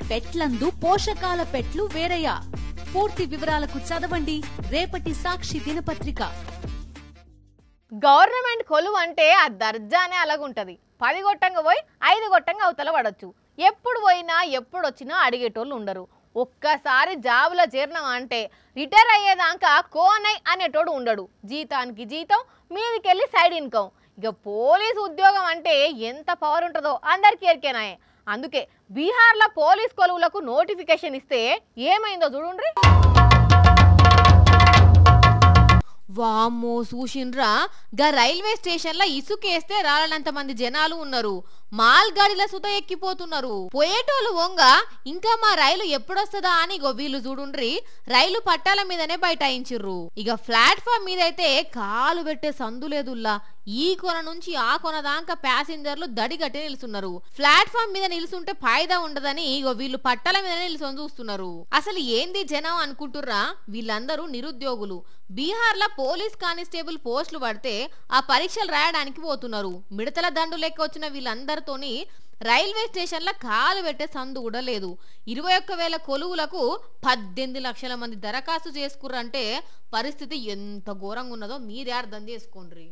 పెట్లందు పోషకాల పెట్లు వేరయ్యా పూర్తి వివరాలకు చదవండి రేపటి సాక్షి దినపత్రిక గవర్నమెంట్ కొలువు అంటే ఆ దర్జానే అలాగుంటది పది గొట్టంగా పోయి ఐదు గొట్టంగా అవతల పడొచ్చు ఎప్పుడు పోయినా ఎప్పుడు వచ్చినా అడిగేటోళ్ళు ఉండరు ఒక్కసారి జాబులో చేరినాం అంటే రిటైర్ అయ్యేదాకా కోనై అనేటోడు ఉండడు జీతానికి జీతం మీదికెళ్ళి సైడ్ ఇన్కమ్ ఇక పోలీస్ ఉద్యోగం అంటే ఎంత పవర్ ఉంటుందో అందరికీ ఎరికేనాయే అందుకే బీహార్లో పోలీస్ కొలువులకు నోటిఫికేషన్ ఇస్తే ఏమైందో చూడుండ్రి వామ్మో చూసిండ్రా గా రైల్వే స్టేషన్ల ఇసుకేస్తే రాలనంత మంది జనాలు ఉన్నారు మాల్ గాడిల సుత ఎక్కిపోతున్నారు పోయేటోళ్ళు వంగ ఇంకా మా రైలు ఎప్పుడొస్తుందా అని ఇగో వీళ్ళు చూడుండ్రి రైలు పట్టాల మీదనే బైఠాయించిర్రు ఇక ప్లాట్ఫామ్ మీద అయితే కాలు పెట్టే సందు లేదుల్లా ఈ కొన నుంచి ఆ కొన దాకా ప్యాసింజర్లు దడిగట్టి నిలుస్తున్నారు ప్లాట్ఫామ్ మీద నిలుస్తుంటే ఫాయిదా ఉండదని ఇగో వీళ్ళు పట్టాల మీద నిలుసొని చూస్తున్నారు అసలు ఏంది జనం అనుకుంటుర్రా వీళ్ళందరూ నిరుద్యోగులు బీహార్ లో పోలీస్ కానిస్టేబుల్ పోస్టులు పడితే ఆ పరీక్షలు రాయడానికి పోతున్నారు మిడతల దండు లెక్క వచ్చిన వీళ్ళందరితోని రైల్వే స్టేషన్ల కాలు పెట్టే సందు కూడా లేదు ఇరవై ఒక్క వేల కొలువులకు పద్దెనిమిది లక్షల మంది దరఖాస్తు చేసుకుర్రంటే పరిస్థితి ఎంత ఘోరంగా ఉన్నదో మీరే అర్థం చేసుకోండి